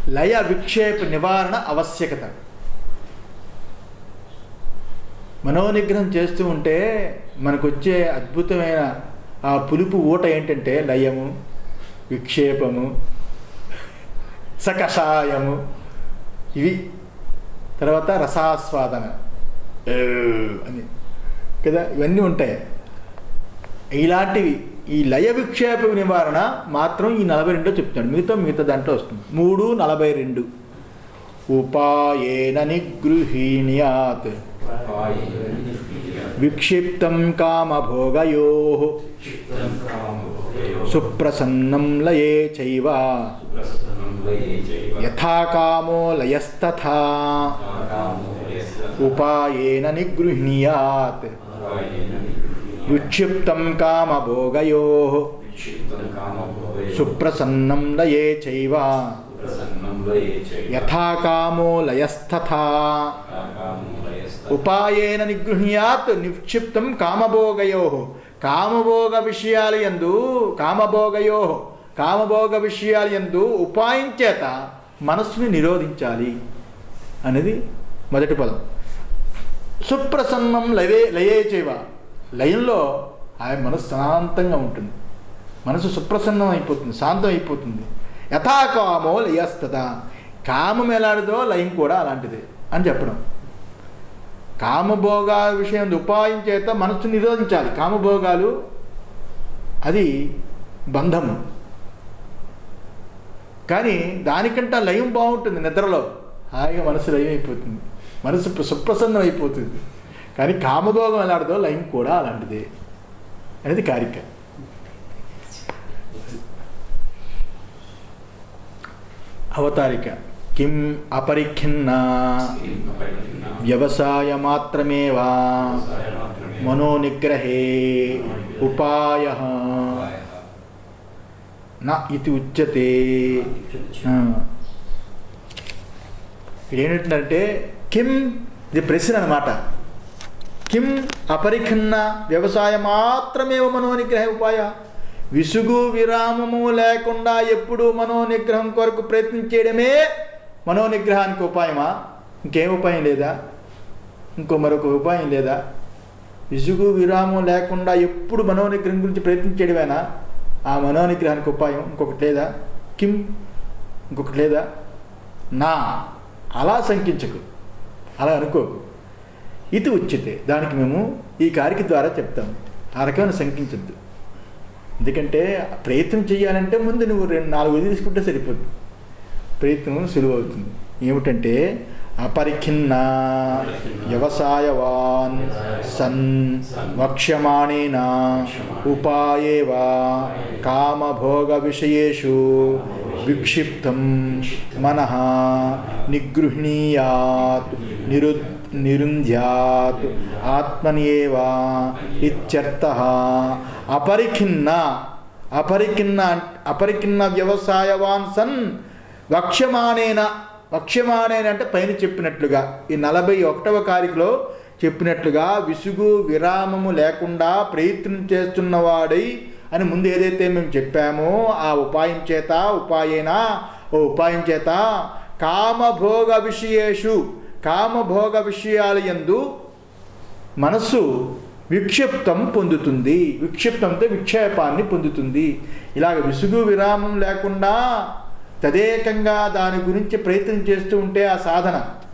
లయ విక్షేప నివారణ ఆవశ్యకత మనోనిగ్రహం చేస్తూ ఉంటే మనకు వచ్చే అద్భుతమైన ఆ పులుపు ఊట ఏంటంటే లయము విక్షేపము సకషాయము ఇవి తర్వాత రసాస్వాదన ఏ అని కదా ఇవన్నీ ఉంటాయి ఇలాంటివి ఈ లయ విక్షేప నివారణ మాత్రం ఈ నలభై రెండో చెప్తాడు మిగతా మిగతా దాంట్లో వస్తుంది మూడు నలభై రెండు ఉపాయేన నిగృహీణ్యాత్ విక్షిప్తం కామభోగయో సుప్రసన్నం లయే చైవ యథా కామో లయస్తథా ఉపాయేన నిగృహ్ణీయాత్ విక్షిప్తం కామభోగయో సుప్రసన్నం లయే చైవ యథా కామో లయస్తథా ఉపాయేన నిగృహ్యాత్ నిక్షిప్తం కామభోగయో కామభోగ విషయాలు ఎందు కామభోగయో కామభోగ విషయాలు ఎందు ఉపాయం చేత మనస్సుని నిరోధించాలి అనేది మొదటి పదం సుప్రసన్నం లయే లయే చేవ లయంలో ఆయన మనసు శాంతంగా ఉంటుంది మనసు సుప్రసన్నం అయిపోతుంది శాంతం అయిపోతుంది యథాకామో లయస్తత కామం ఎలాంటిదో లయం కూడా అలాంటిదే అని చెప్పడం కామభోగ విషయం ఉపాయం చేత మనస్సు నిరోధించాలి కామభోగాలు అది బంధము కానీ దానికంటే లయం బాగుంటుంది నిద్రలో హాయిగా మనసు లయం అయిపోతుంది మనసు సుప్రసన్నం అయిపోతుంది కానీ కామభోగం ఎలాంటిదో లయం కూడా అలాంటిదే అనేది కారిక అవతారిక కిం అపరిఖిన్న వ్యవసాయ మాత్రమేవా మనోనిగ్రహే ఉపాయ నా ఇది ఉచ్యతే ఆ. ఇక్కడ ఏంటంటే కిం ఇది ప్రశ్న అనమాట కిం అపరిఖిన్న వ్యవసాయ మాత్రమే మనోనిగ్రహ ఉపాయ విసుగు విరామము లేకుండా ఎప్పుడు మనోనిగ్రహం కొరకు ప్రయత్నించేయడమే మనోనిగ్రహానికి ఉపాయమా ఇంకేం ఉపాయం లేదా ఇంకో మరొక ఉపాయం లేదా విసుగు విరామం లేకుండా ఎప్పుడు మనోనిగ్రహం గురించి ప్రయత్నించేయడమేనా ఆ మనోనిగ్రహానికి ఉపాయం ఇంకొకటి లేదా కిం ఇంకొకటి లేదా నా అలా శంకించకు అలా అనుకోకు ఇది ఉచితే దానికి మేము ఈ కారిక ద్వారా చెప్తాము ఆ రకమైన శంకించద్దు ఎందుకంటే ప్రయత్నం చేయాలంటే ముందు నువ్వు రెండు నాలుగు వదిలి తీసుకుంటే సరిపోతుంది ప్రయత్నం సులువు అవుతుంది ఏమిటంటే అపరిఖిన్న వ్యవసాయవాన్ సన్ వక్ష్యమాణేన ఉపాయేవా కామభోగ విషయేషు విక్షిప్తం మనః నిగృహ్ణీయాత్ నిరు నిరుంధ్యాత్ ఆత్మనియేవా ఇత్యర్థ అపరిఖిన్న అపరిఖిన్న అపరిఖిన్న వ్యవసాయవాన్ సన్ వక్ష్యమానేన వక్ష్యమానేన అంటే పైన చెప్పినట్లుగా ఈ నలభై ఒకటవ కారికలో చెప్పినట్లుగా విసుగు విరామము లేకుండా ప్రయత్నం చేస్తున్నవాడై అని ముందు ఏదైతే మేము చెప్పామో ఆ ఉపాయం చేత ఉపాయేనా ఓ ఉపాయం చేత కామభోగ విషయేషు కామభోగ విషయాల యందు మనస్సు విక్షిప్తం పొందుతుంది విక్షిప్తంతో విక్షేపాన్ని పొందుతుంది ఇలాగ విసుగు విరామం లేకుండా తదేకంగా దాని గురించి ప్రయత్నం చేస్తూ ఉంటే ఆ సాధన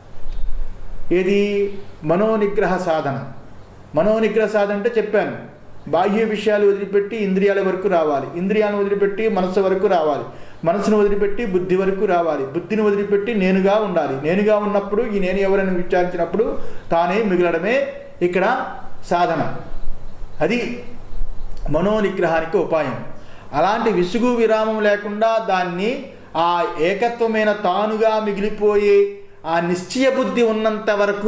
ఏది మనోనిగ్రహ సాధన మనోనిగ్రహ సాధన అంటే చెప్పాను బాహ్య విషయాలు వదిలిపెట్టి ఇంద్రియాల వరకు రావాలి ఇంద్రియాలను వదిలిపెట్టి మనస్సు వరకు రావాలి మనసును వదిలిపెట్టి బుద్ధి వరకు రావాలి బుద్ధిని వదిలిపెట్టి నేనుగా ఉండాలి నేనుగా ఉన్నప్పుడు ఈ నేను ఎవరని విచారించినప్పుడు తానే మిగలడమే ఇక్కడ సాధన అది మనోనిగ్రహానికి ఉపాయం అలాంటి విసుగు విరామం లేకుండా దాన్ని ఆ ఏకత్వమైన తానుగా మిగిలిపోయే ఆ నిశ్చయ బుద్ధి ఉన్నంత వరకు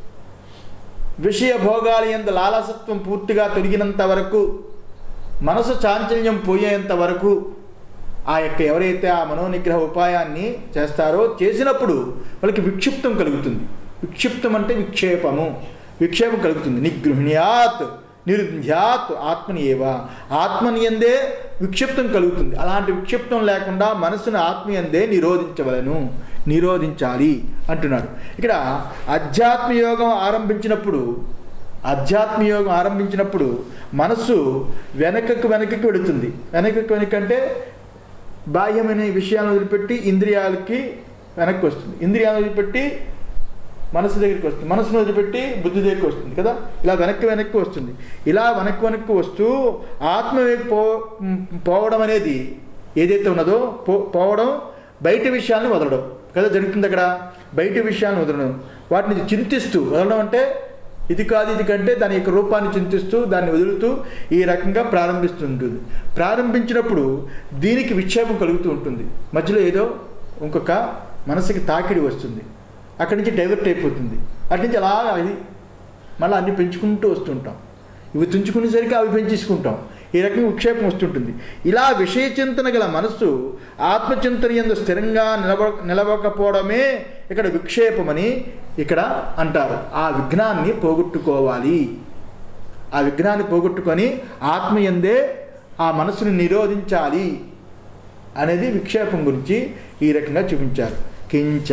విషయ భోగాల ఎందు లాలసత్వం పూర్తిగా తొలగినంత వరకు మనసు చాంచల్యం పోయేంత వరకు ఆ యొక్క ఎవరైతే ఆ మనోనిగ్రహ ఉపాయాన్ని చేస్తారో చేసినప్పుడు వాళ్ళకి విక్షిప్తం కలుగుతుంది విక్షిప్తం అంటే విక్షేపము విక్షేపం కలుగుతుంది నిగృహ్ణ్యాత్ నిరుధ్యాత్ ఆత్మని ఏవా ఆత్మని ఎందే విక్షిప్తం కలుగుతుంది అలాంటి విక్షిప్తం లేకుండా మనసును ఆత్మీయందే నిరోధించవలను నిరోధించాలి అంటున్నాడు ఇక్కడ అధ్యాత్మ యోగం ఆరంభించినప్పుడు అధ్యాత్మ యోగం ఆరంభించినప్పుడు మనస్సు వెనకకు వెనకకి వెళుతుంది వెనకకు వెనకంటే బాహ్యమైన విషయాలను వదిలిపెట్టి ఇంద్రియాలకి వెనక్కి వస్తుంది ఇంద్రియాలను వదిలిపెట్టి మనసు దగ్గరికి వస్తుంది మనసును వదిలిపెట్టి బుద్ధి దగ్గరికి వస్తుంది కదా ఇలా వెనక్కి వెనక్కి వస్తుంది ఇలా వెనక్కి వెనక్కి వస్తూ ఆత్మ వైపు పో పోవడం అనేది ఏదైతే ఉన్నదో పో పోవడం బయట విషయాలను వదలడం కదా జరుగుతుంది అక్కడ బయట విషయాలను వదలడం వాటిని చింతిస్తూ వదలడం అంటే ఇది కాదు ఇది కంటే దాని యొక్క రూపాన్ని చింతిస్తూ దాన్ని వదులుతూ ఈ రకంగా ప్రారంభిస్తుంటుంది ప్రారంభించినప్పుడు దీనికి విక్షేపం కలుగుతూ ఉంటుంది మధ్యలో ఏదో ఇంకొక మనసుకి తాకిడి వస్తుంది అక్కడి నుంచి డైవర్ట్ అయిపోతుంది అటు నుంచి అలా అది మళ్ళీ అన్ని పెంచుకుంటూ వస్తుంటాం ఇవి తుంచుకునేసరికి అవి పెంచేసుకుంటాం ఈ రకంగా విక్షేపం వస్తుంటుంది ఇలా విషయ చింతన గల మనస్సు ఆత్మచింతన ఎందు స్థిరంగా నిలబ నిలవకపోవడమే ఇక్కడ విక్షేపమని ఇక్కడ అంటారు ఆ విఘ్నాన్ని పోగొట్టుకోవాలి ఆ విఘ్నాన్ని పోగొట్టుకొని ఆత్మయందే ఆ మనసుని నిరోధించాలి అనేది విక్షేపం గురించి ఈ రకంగా చూపించారు కించ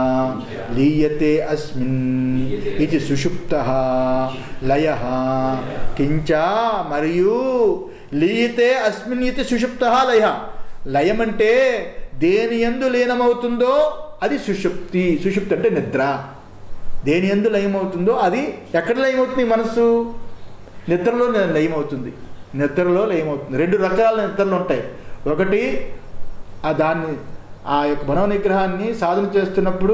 లీయతే అస్మిన్ ఇది సుషుప్త లయ కించ మరియు లీయతే అస్మిన్ ఇది సుషుప్త లయ లయం అంటే దేని ఎందు లీనమవుతుందో అది సుషుప్తి సుషుప్తి అంటే నిద్ర దేని ఎందు లయమవుతుందో అది ఎక్కడ లయమవుతుంది ఈ మనస్సు నిద్రలో లయమవుతుంది నిద్రలో లయమవుతుంది రెండు రకాల నిద్రలు ఉంటాయి ఒకటి ఆ దాన్ని ఆ యొక్క మనో నిగ్రహాన్ని సాధన చేస్తున్నప్పుడు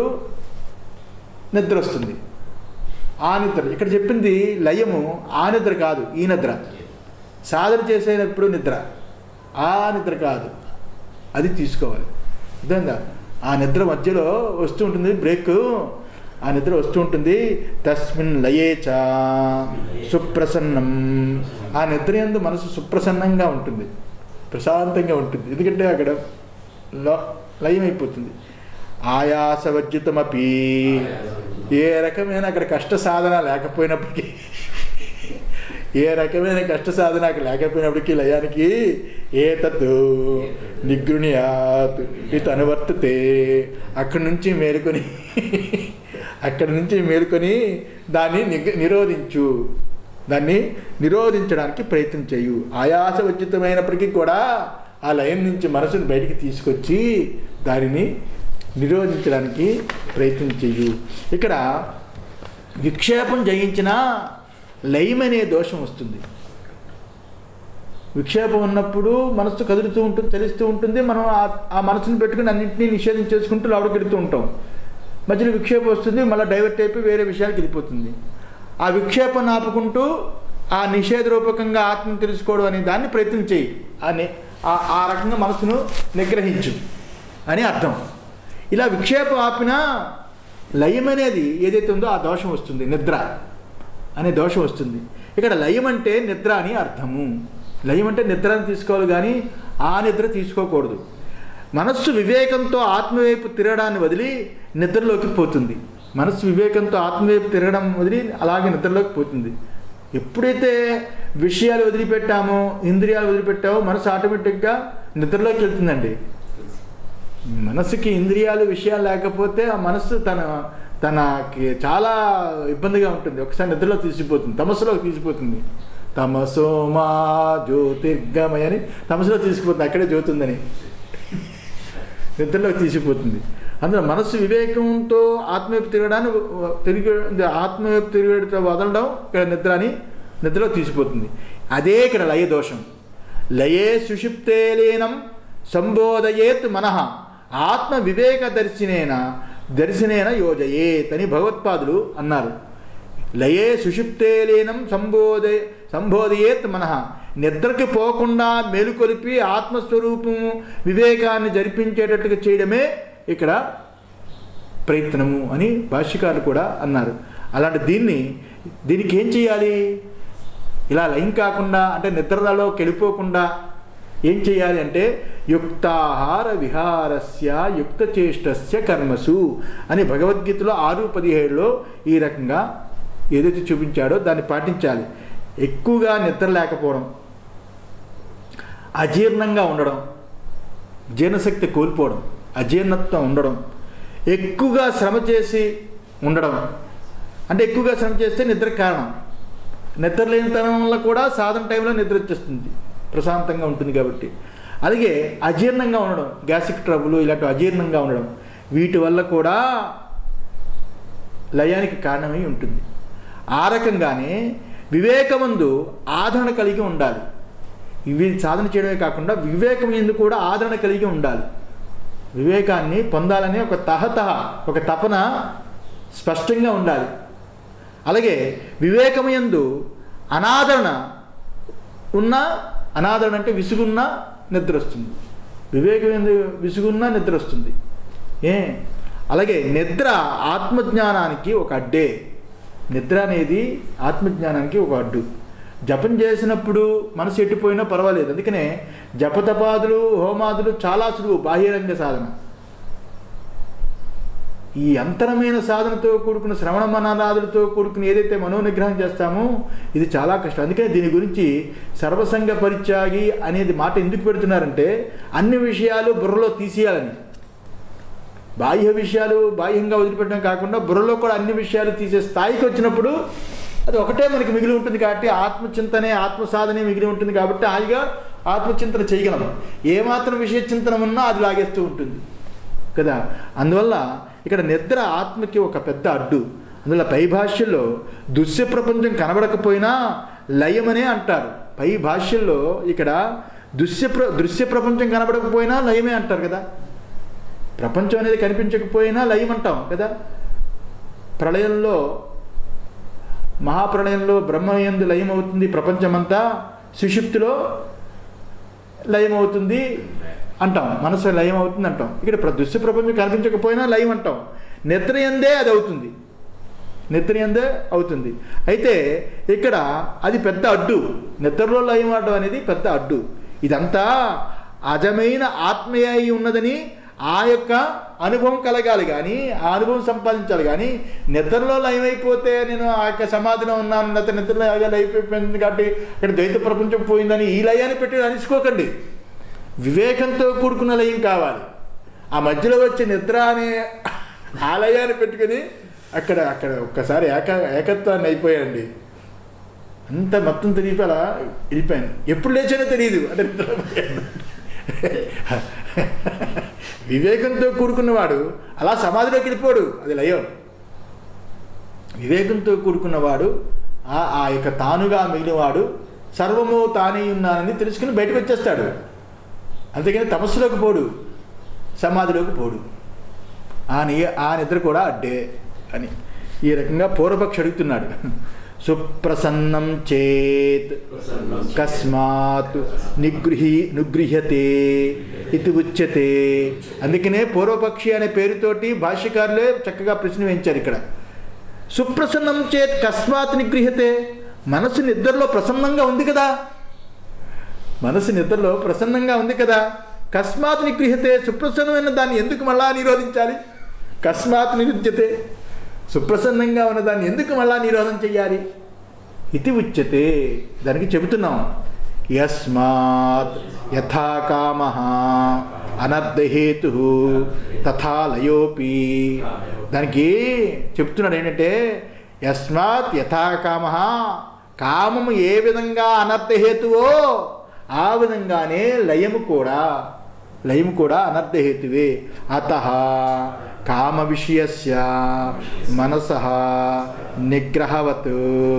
నిద్ర వస్తుంది ఆ నిద్ర ఇక్కడ చెప్పింది లయము ఆ నిద్ర కాదు ఈ నిద్ర సాధన చేసేటప్పుడు నిద్ర ఆ నిద్ర కాదు అది తీసుకోవాలి అర్థంగా ఆ నిద్ర మధ్యలో వస్తూ ఉంటుంది బ్రేక్ ఆ నిద్ర వస్తూ ఉంటుంది తస్మిన్ లయేచ సుప్రసన్నం ఆ నిద్ర ఎందు మనసు సుప్రసన్నంగా ఉంటుంది ప్రశాంతంగా ఉంటుంది ఎందుకంటే అక్కడ లో- లయమైపోతుంది ఆయాసవర్జితమపి ఏ రకమైన అక్కడ కష్ట సాధన లేకపోయినప్పటికీ ఏ రకమైన కష్ట సాధన అక్కడ లేకపోయినప్పటికీ లయానికి ఏ తత్ నిగృణ్యాత్ ఇది అనువర్తితే అక్కడి నుంచి మేలుకొని అక్కడి నుంచి మేలుకొని దాన్ని నిగ నిరోధించు దాన్ని నిరోధించడానికి ప్రయత్నం చేయు ఆయాస ఉచితమైనప్పటికీ కూడా ఆ లయం నుంచి మనసుని బయటికి తీసుకొచ్చి దానిని నిరోధించడానికి ప్రయత్నం చెయ్యు ఇక్కడ విక్షేపం జయించిన లయం అనే దోషం వస్తుంది విక్షేపం ఉన్నప్పుడు మనసు కదులుతూ ఉంటుంది చలిస్తూ ఉంటుంది మనం ఆ- ఆ మనసుని పెట్టుకుని అన్నింటినీ నిషేధించేసుకుంటూ లోపలికి వెళుతూ ఉంటాం మధ్యలో విక్షేపం వస్తుంది మళ్ళీ డైవర్ట్ అయిపోయి వేరే విషయానికి వెళ్ళిపోతుంది ఆ విక్షేపం ఆపుకుంటూ ఆ నిషేధ రూపకంగా ఆత్మను తెలుసుకోవడం అనే దాన్ని ప్రయత్నం చేయి అని ఆ- ఆ రకంగా మనసును నిగ్రహించు అని అర్థం ఇలా విక్షేపం ఆపినా లయం అనేది ఏదైతే ఉందో ఆ దోషం వస్తుంది నిద్ర అనే దోషం వస్తుంది ఇక్కడ లయం అంటే నిద్ర అని అర్థము లయం అంటే నిద్రని తీసుకోవాలి కానీ ఆ నిద్ర తీసుకోకూడదు మనస్సు వివేకంతో ఆత్మవైపు తిరగడాన్ని వదిలి నిద్రలోకి పోతుంది మనస్సు వివేకంతో ఆత్మవైపు తిరగడం వదిలి అలాగే నిద్రలోకి పోతుంది ఎప్పుడైతే విషయాలు వదిలిపెట్టామో ఇంద్రియాలు వదిలిపెట్టామో మనసు ఆటోమేటిక్గా నిద్రలోకి వెళ్తుందండి మనసుకి ఇంద్రియాలు విషయాలు లేకపోతే ఆ మనస్సు తన తనకి చాలా ఇబ్బందిగా ఉంటుంది ఒకసారి నిద్రలో తీసిపోతుంది తమస్సులోకి తీసిపోతుంది తమసోమా జ్యోతిర్గమయ అని తమస్సులో తీసుకుపోతుంది అక్కడే జ్యోతి ఉందని నిద్రలోకి తీసిపోతుంది అందులో మనస్సు వివేకంతో ఆత్మవైపు తిరగడాన్ని తిరిగి ఆత్మవైపు తిరిగేట వదలడం ఇక్కడ నిద్ర అని నిద్రలో తీసిపోతుంది అదే ఇక్కడ లయ దోషం లయే సుషుప్తే లీనం సంబోధయేత్ మనః ఆత్మ వివేక దర్శనేన దర్శనేన యోజయేత్ అని భగవత్పాదులు అన్నారు లయే సుషుప్తే లీనం సంబోధే సంబోధయేత్ మనః నిద్రకి పోకుండా మేలుకొలిపి ఆత్మస్వరూపము వివేకాన్ని జరిపించేటట్టుగా చేయడమే ఇక్కడ ప్రయత్నము అని భాష్యకారులు కూడా అన్నారు అలాంటి దీన్ని దీనికి ఏం చేయాలి ఇలా లయం కాకుండా అంటే నిద్రలోకి వెళ్ళిపోకుండా ఏం చేయాలి అంటే యుక్తాహార విహారస్య యుక్త చేష్టస్య కర్మసు అని భగవద్గీతలో ఆరు పదిహేడులో ఈ రకంగా ఏదైతే చూపించాడో దాన్ని పాటించాలి ఎక్కువగా నిద్ర లేకపోవడం అజీర్ణంగా ఉండడం జీర్ణశక్తి కోల్పోవడం అజీర్ణత్వం ఉండడం ఎక్కువగా శ్రమ చేసి ఉండడం అంటే ఎక్కువగా శ్రమ చేస్తే నిద్ర కారణం నిద్ర లేనితనం వల్ల కూడా సాధన టైంలో నిద్ర వచ్చేస్తుంది ప్రశాంతంగా ఉంటుంది కాబట్టి అలాగే అజీర్ణంగా ఉండడం గ్యాస్ట్రిక్ ట్రబుల్ ఇలాంటి అజీర్ణంగా ఉండడం వీటి వల్ల కూడా లయానికి కారణమై ఉంటుంది ఆ రకంగానే వివేకమందు ఆదరణ కలిగి ఉండాలి ఇవి సాధన చేయడమే కాకుండా వివేకం ఎందు కూడా ఆదరణ కలిగి ఉండాలి వివేకాన్ని పొందాలని ఒక తహతహ ఒక తపన స్పష్టంగా ఉండాలి అలాగే వివేకమయందు అనాదరణ ఉన్న అనాదరణ అంటే విసుగున్నా నిద్ర వస్తుంది వివేకం ఎందు విసుగున్నా నిద్ర వస్తుంది ఏ అలాగే నిద్ర ఆత్మజ్ఞానానికి ఒక అడ్డే నిద్ర అనేది ఆత్మజ్ఞానానికి ఒక అడ్డు జపం చేసినప్పుడు మనసు ఎట్టిపోయినా పర్వాలేదు అందుకనే జపతపాదులు హోమాదులు చాలా సులువు బాహ్యరంగ సాధన ఈ అంతరమైన సాధనతో కూడుకున్న శ్రవణ మననాదులతో కూడుకుని ఏదైతే మనోనిగ్రహం చేస్తామో ఇది చాలా కష్టం అందుకని దీని గురించి సర్వసంగ పరిత్యాగి అనేది మాట ఎందుకు పెడుతున్నారంటే అన్ని విషయాలు బుర్రలో తీసేయాలని బాహ్య విషయాలు బాహ్యంగా వదిలిపెట్టడం కాకుండా బుర్రలో కూడా అన్ని విషయాలు తీసే స్థాయికి వచ్చినప్పుడు అది ఒకటే మనకి మిగిలి ఉంటుంది కాబట్టి ఆత్మచింతనే ఆత్మ సాధనే మిగిలి ఉంటుంది కాబట్టి హాయిగా ఆత్మచింతన చేయగలం ఏమాత్రం విషయ చింతన ఉన్నా అది లాగేస్తూ ఉంటుంది కదా అందువల్ల ఇక్కడ నిద్ర ఆత్మకి ఒక పెద్ద అడ్డు అందువల్ల పై భాష్యంలో దృశ్య ప్రపంచం కనబడకపోయినా లయమనే అంటారు పై భాష్యంలో ఇక్కడ దృశ్య ప్ర దృశ్య ప్రపంచం కనబడకపోయినా లయమే అంటారు కదా ప్రపంచం అనేది కనిపించకపోయినా లయం అంటాం కదా ప్రళయంలో మహాప్రళయంలో బ్రహ్మయందు లయం అవుతుంది ప్రపంచమంతా సుషుప్తిలో లయం అవుతుంది అంటాం మనసు లయం అవుతుంది అంటాం ఇక్కడ ప్ర- దృశ్య ప్రపంచం కనిపించకపోయినా లయం అంటాం నిద్ర ఎందే అది అవుతుంది నిద్ర ఎందే అవుతుంది అయితే ఇక్కడ అది పెద్ద అడ్డు నిద్రలో లయం ఆడడం అనేది పెద్ద అడ్డు ఇదంతా అజమైన ఆత్మీయ అయి ఉన్నదని ఆ యొక్క అనుభవం కలగాలి కానీ ఆ అనుభవం సంపాదించాలి కానీ నిద్రలో లయమైపోతే నేను ఆ యొక్క సమాధిలో ఉన్నాను లేకపోతే నిద్రలో అలాగే లైఫ్ కాబట్టి ఇక్కడ ద్వైత ప్రపంచం పోయిందని ఈ లయాన్ని పెట్టి అనిసుకోకండి వివేకంతో కూడుకున్న లయం కావాలి ఆ మధ్యలో వచ్చే నిద్ర అనే ఆలయాన్ని పెట్టుకుని అక్కడ అక్కడ ఒక్కసారి ఏక ఏకత్వాన్ని అయిపోయానండి అంత మొత్తం తిరిగి అలా వెళ్ళిపోయాను ఎప్పుడు లేచానో తెలియదు అంటే నిద్రలో పోయాను. వివేకంతో కూడుకున్నవాడు అలా సమాధిలోకి వెళ్ళిపోడు అది లయం వివేకంతో కూడుకున్నవాడు ఆ ఆ యొక్క తానుగా మిగిలినవాడు సర్వము తానే ఉన్నానని తెలుసుకుని బయటకు వచ్చేస్తాడు అందుకని తపస్సులోకి పోడు సమాధిలోకి పోడు ఆ ని ఆ నిద్ర కూడా అడ్డే అని ఈ రకంగా పూర్వపక్షి అడుగుతున్నాడు సుప్రసన్నం చేత్ కస్మాత్ నిగృహి నిగృహ్యతే ఇది ఉచ్యతే అందుకనే పూర్వపక్షి అనే పేరుతోటి భాష్యకారులే చక్కగా ప్రశ్న వేయించారు ఇక్కడ సుప్రసన్నం చేత్ కస్మాత్ నిగృహ్యతే మనసు నిద్రలో ప్రసన్నంగా ఉంది కదా మనసు నిద్రలో ప్రసన్నంగా ఉంది కదా కస్మాత్ నిగృహ్యతే సుప్రసన్నమైన దాన్ని ఎందుకు మళ్ళా నిరోధించాలి కస్మాత్ నిరుద్యతే సుప్రసన్నంగా ఉన్న దాన్ని ఎందుకు మళ్ళా నిరోధం చెయ్యాలి ఇది ఉచ్యతే దానికి చెబుతున్నాం యస్మాత్ యథా కామ అనర్ధహేతు తథా లయోపి దానికి చెప్తున్నాడు ఏంటంటే యస్మాత్ యథా కామ కామము ఏ విధంగా అనర్థహేతువో ఆ విధంగానే లయము కూడా లయము కూడా అనర్థహేతువే అత కామ విషయస్య మనస నిగ్రహవత్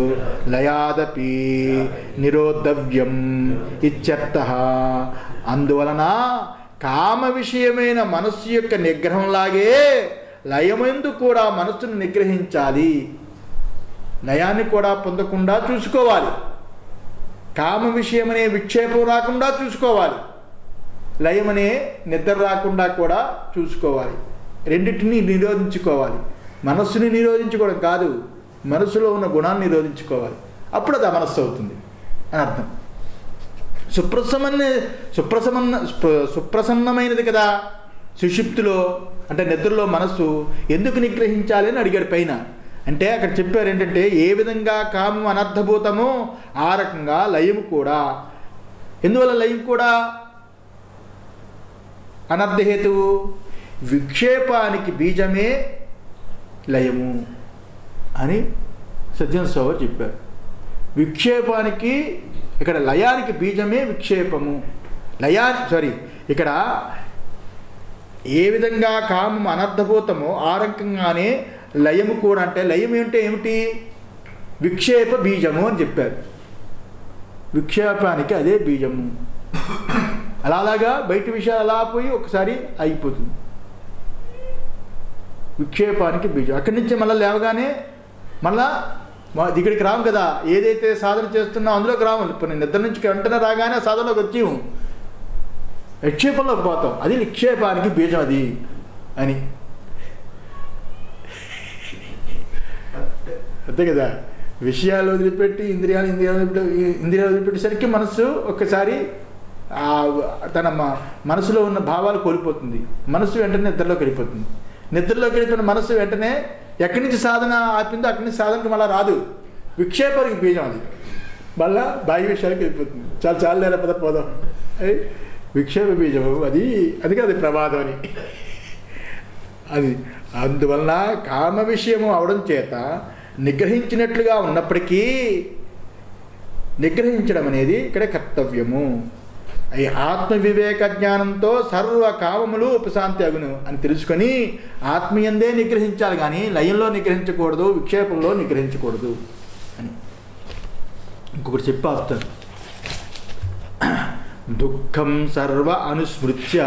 లయాదపి నిరోధవ్యం ఇత్యర్థ అందువలన కామ విషయమైన మనస్సు యొక్క నిగ్రహంలాగే లయమందు కూడా మనస్సును నిగ్రహించాలి లయాన్ని కూడా పొందకుండా చూసుకోవాలి కామ విషయమనే విక్షేపం రాకుండా చూసుకోవాలి లయమనే నిద్ర రాకుండా కూడా చూసుకోవాలి రెండింటిని నిరోధించుకోవాలి మనస్సుని నిరోధించుకోవడం కాదు మనసులో ఉన్న గుణాన్ని నిరోధించుకోవాలి అప్పుడు అది మనస్సు అవుతుంది అని అర్థం సుప్రసమన్న సుప్రసమన్న సుప్ర- సుప్రసన్నమైనది కదా సుషుప్తిలో అంటే నిద్రలో మనస్సు ఎందుకు నిగ్రహించాలి అని అడిగాడు పైన అంటే అక్కడ చెప్పారు ఏంటంటే ఏ విధంగా కామం అనర్థభూతమో ఆ రకంగా లయము కూడా ఎందువల్ల లయం కూడా అనర్థహేతువు విక్షేపానికి బీజమే లయము అని సజ్జన సోవర్ చెప్పారు విక్షేపానికి ఇక్కడ లయానికి బీజమే విక్షేపము లయాని సారీ ఇక్కడ ఏ విధంగా కామం అనర్థభూతమో ఆ రకంగానే లయము కూడా అంటే లయం అంటే ఏమిటి విక్షేప బీజము అని చెప్పారు విక్షేపానికి అదే బీజము అలా అలాగా బయట విషయాలు అలా పోయి ఒకసారి అయిపోతుంది విక్షేపానికి బీజం అక్కడి నుంచి మళ్ళీ లేవగానే మళ్ళా మా ఇక్కడికి రాము కదా ఏదైతే సాధన చేస్తున్నా అందులోకి రాము ఇప్పుడు నేను నిద్ర నుంచి వెంటనే రాగానే ఆ సాధనలోకి వచ్చాము విక్షేపంలోకి పోతాం అది నిక్షేపానికి బీజం అది అని అంతే కదా విషయాలు వదిలిపెట్టి ఇంద్రియాలు ఇంద్రియాలు వదిలిపెట్టి ఇంద్రియాలు వదిలిపెట్టేసరికి మనసు ఒక్కసారి ఆ తన మ- మనసులో ఉన్న భావాలు కోల్పోతుంది మనసు వెంటనే నిద్రలోకి వెళ్ళిపోతుంది నిద్రలోకి వెళ్ళిపోయిన మనసు వెంటనే ఎక్కడి నుంచి సాధన ఆపిందో అక్కడి నుంచి సాధనకు మళ్ళీ రాదు విక్షేపానికి బీజం అది మళ్ళా బాహ్య విషయాలకు వెళ్ళిపోతుంది చాలా చాలా లేరా పద పోదాం ఏ? విక్షేప బీజము అది అది కాదు ప్రమాదం అని అది అందువలన కామ విషయము అవడం చేత నిగ్రహించినట్లుగా ఉన్నప్పటికీ నిగ్రహించడం అనేది ఇక్కడ కర్తవ్యము ఈ ఆత్మ వివేక జ్ఞానంతో సర్వ కామములు ఉపశాంతి అగును అని తెలుసుకొని ఆత్మీయందే నిగ్రహించాలి కానీ లయంలో నిగ్రహించకూడదు విక్షేపంలో నిగ్రహించకూడదు అని ఇంకొకటి చెప్పి ఆపుతాను దుఃఖం సర్వ అనుస్మృత్య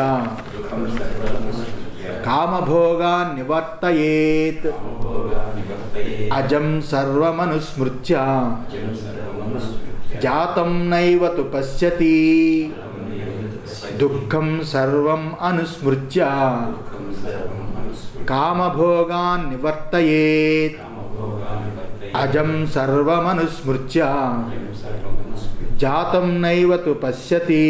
కామభోగా నివర్తయేత్ అజం సర్వమనుస్మృత్య జాతం నైవ తు పశ్యతి దుఃఖం సర్వం అనుస్మృత్య కామభోగాన్ నివర్తయేత్ అజం సర్వమనుస్మృత్య జాతం నైవ తు పశ్యతి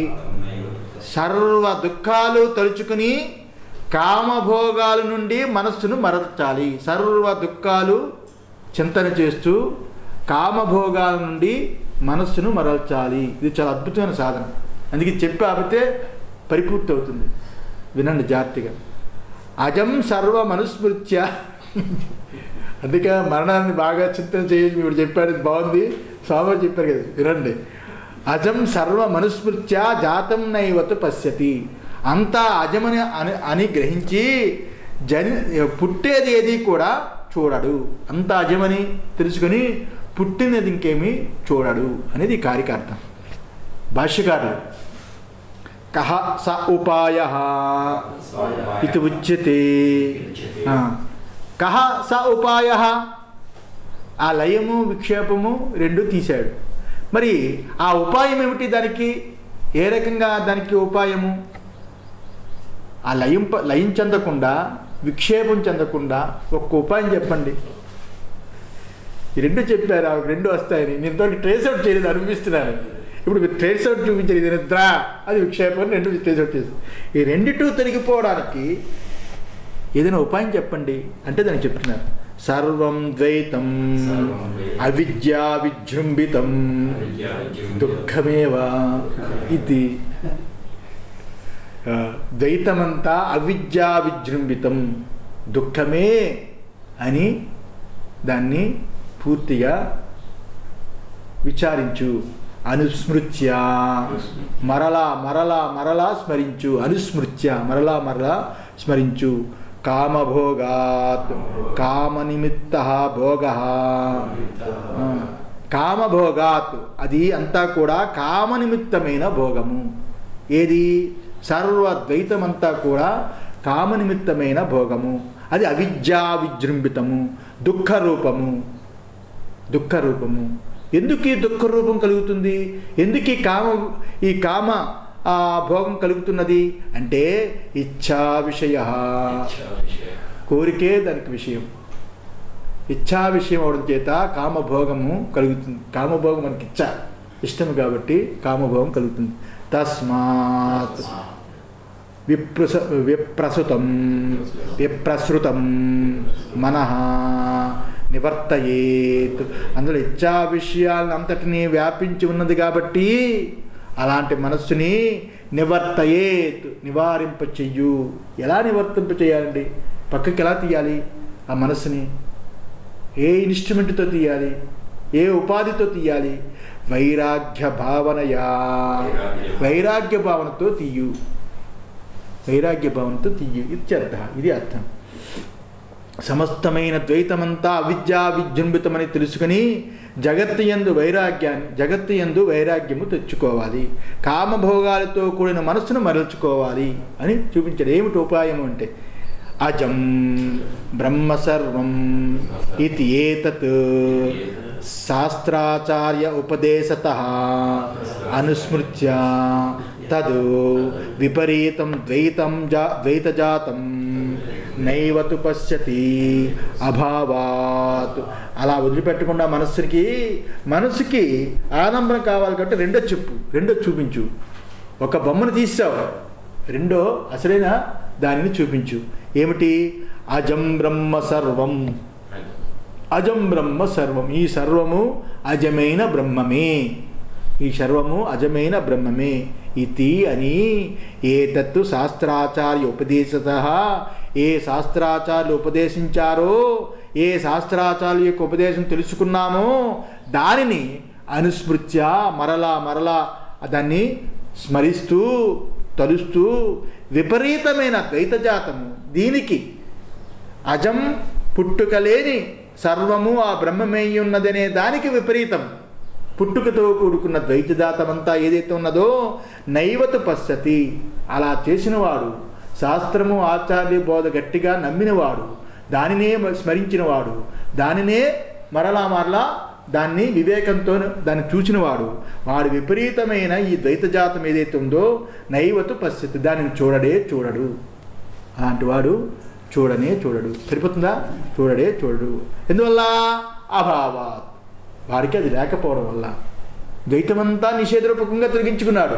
సర్వ దుఃఖాలు తలుచుకుని కామభోగాల నుండి మనస్సును మరల్చాలి సర్వ దుఃఖాలు చింతన చేస్తూ కామభోగాల నుండి మనస్సును మరల్చాలి ఇది చాలా అద్భుతమైన సాధన అందుకే చెప్పి ఆపితే పరిపూర్తి అవుతుంది వినండి జాగ్రత్తగా అజం సర్వ మనుస్మృత్య అందుకే మరణాన్ని బాగా చింతన చేయండి ఇప్పుడు చెప్పాడు ఇది బాగుంది స్వామి చెప్పారు కదా వినండి అజం సర్వ మనుస్మృత్య జాతం నైవతు పశ్యతి అంతా అజమని అని అని గ్రహించి జని పుట్టేది ఏది కూడా చూడడు అంత అజమని తెలుసుకొని పుట్టినది ఇంకేమీ చూడడు అనేది ఈ కార్యకార్థం భాష్యకారులు కహ స ఉపాయ ఇది ఉచ్యతే ఆ. కహ స ఉపాయ ఆ లయము విక్షేపము రెండు తీశాడు మరి ఆ ఉపాయం ఏమిటి దానికి ఏ రకంగా దానికి ఉపాయము ఆ లయం ప- లయం చెందకుండా విక్షేపం చెందకుండా ఒక్క ఉపాయం చెప్పండి ఈ రెండు చెప్పారు ఆ రెండు వస్తాయని నేను ఇంతవరకు ట్రేస్ అవుట్ చేయలేదు అనిపిస్తున్నాను ఇప్పుడు మీరు ట్రేస్ అవుట్ చూపించారు ఇది నిద్ర అది విక్షేపం అని రెండు ట్రేస్ అవుట్ చేశారు ఈ రెండిటూ తొలగిపోవడానికి ఏదైనా ఉపాయం చెప్పండి అంటే దానికి చెప్తున్నారు సర్వం ద్వైతం అవిద్యా విజృంభితం దుఃఖమేవా ఇది ఆ, ద్వైతమంతా అవిద్యా విజృంభితం దుఃఖమే అని దాన్ని పూర్తిగా విచారించు అనుస్మృత్య మరలా మరలా మరలా స్మరించు అనుస్మృత్య మరలా మరలా స్మరించు కామభోగాత్ కామనిమిత్త భోగ కామభోగాత్ అది అంతా కూడా కామనిమిత్తమైన భోగము ఏది సర్వద్వైతమంతా కూడా కామనిమిత్తమైన భోగము అది అవిద్యా విజృంభితము దుఃఖ రూపము దుఃఖ రూపము ఎందుకు ఈ దుఃఖ రూపం కలుగుతుంది ఎందుకు ఈ కామ ఈ కామ ఆ భోగం కలుగుతున్నది అంటే ఇచ్ఛా విషయ కోరికే దానికి విషయం ఇచ్ఛా విషయం అవడం చేత కామభోగము కలుగుతుంది కామభోగం మనకి ఇచ్చ ఇష్టం కాబట్టి కామభోగం కలుగుతుంది తస్మాత్ విప్రస విప్రసుతం విప్రసృతం మనః నివర్తయేత్ అందులో ఇచ్చా విషయాలను అంతటినీ వ్యాపించి ఉన్నది కాబట్టి అలాంటి మనస్సుని నివర్తయేత్ నివారింప చెయ్యు ఎలా నివర్తింప చేయాలండి పక్కకి ఎలా తీయాలి ఆ మనస్సుని ఏ ఇన్స్ట్రుమెంట్తో తీయాలి ఏ ఉపాధితో తీయాలి వైరాగ్య భావనయా వైరాగ్య భావనతో తీయు వైరాగ్య భావనతో తీయు ఇత్యర్థ ఇది అర్థం సమస్తమైన ద్వైతమంతా అవిద్యా విజృంభితమని తెలుసుకుని జగత్తు యందు వైరాగ్యాన్ని జగత్తు యందు వైరాగ్యము తెచ్చుకోవాలి కామభోగాలతో కూడిన మనస్సును మరల్చుకోవాలి అని చూపించాడు ఏమిటి ఉపాయము అంటే అజం బ్రహ్మ సర్వం ఇది ఏతత్ శాస్త్రాచార్య ఉపదేశత అనుస్మృత్య తద్ విపరీతం ద్వైతం జా ద్వైతజాతం నైవతు పశ్యతి అభావాత్ అలా వదిలిపెట్టకుండా మనస్సుకి మనసుకి ఆడంబరం కావాలి కాబట్టి రెండో చెప్పు రెండో చూపించు ఒక బొమ్మను తీసావు రెండో అసలైన దానిని చూపించు ఏమిటి అజం బ్రహ్మ సర్వం అజం బ్రహ్మ సర్వం ఈ సర్వము అజమైన బ్రహ్మమే ఈ సర్వము అజమైన బ్రహ్మమే ఇది అని ఏతత్తు శాస్త్రాచార్య ఉపదేశత ఏ శాస్త్రాచార్యులు ఉపదేశించారో ఏ శాస్త్రాచార్యుల యొక్క ఉపదేశం తెలుసుకున్నామో దానిని అనుస్మృత్య మరలా మరలా దాన్ని స్మరిస్తూ తలుస్తూ విపరీతమైన ద్వైతజాతము దీనికి అజం పుట్టుకలేని సర్వము ఆ బ్రహ్మమే ఉన్నదనే దానికి విపరీతం పుట్టుకతో కూడుకున్న ద్వైతజాతమంతా ఏదైతే ఉన్నదో నైవతు పశ్యతి అలా చేసినవాడు శాస్త్రము ఆచార్య బోధ గట్టిగా నమ్మినవాడు దానినే స్మరించినవాడు దానినే మరలా మరలా దాన్ని వివేకంతో దాన్ని చూసినవాడు వాడు విపరీతమైన ఈ ద్వైతజాతం ఏదైతే ఉందో నైవతు పశ్యతి దానిని చూడడే చూడడు అలాంటి వాడు చూడనే చూడడు సరిపోతుందా చూడడే చూడడు ఎందువల్ల అభావాత్ వారికి అది లేకపోవడం వల్ల ద్వైతమంతా నిషేధరూపకంగా తొలగించుకున్నాడు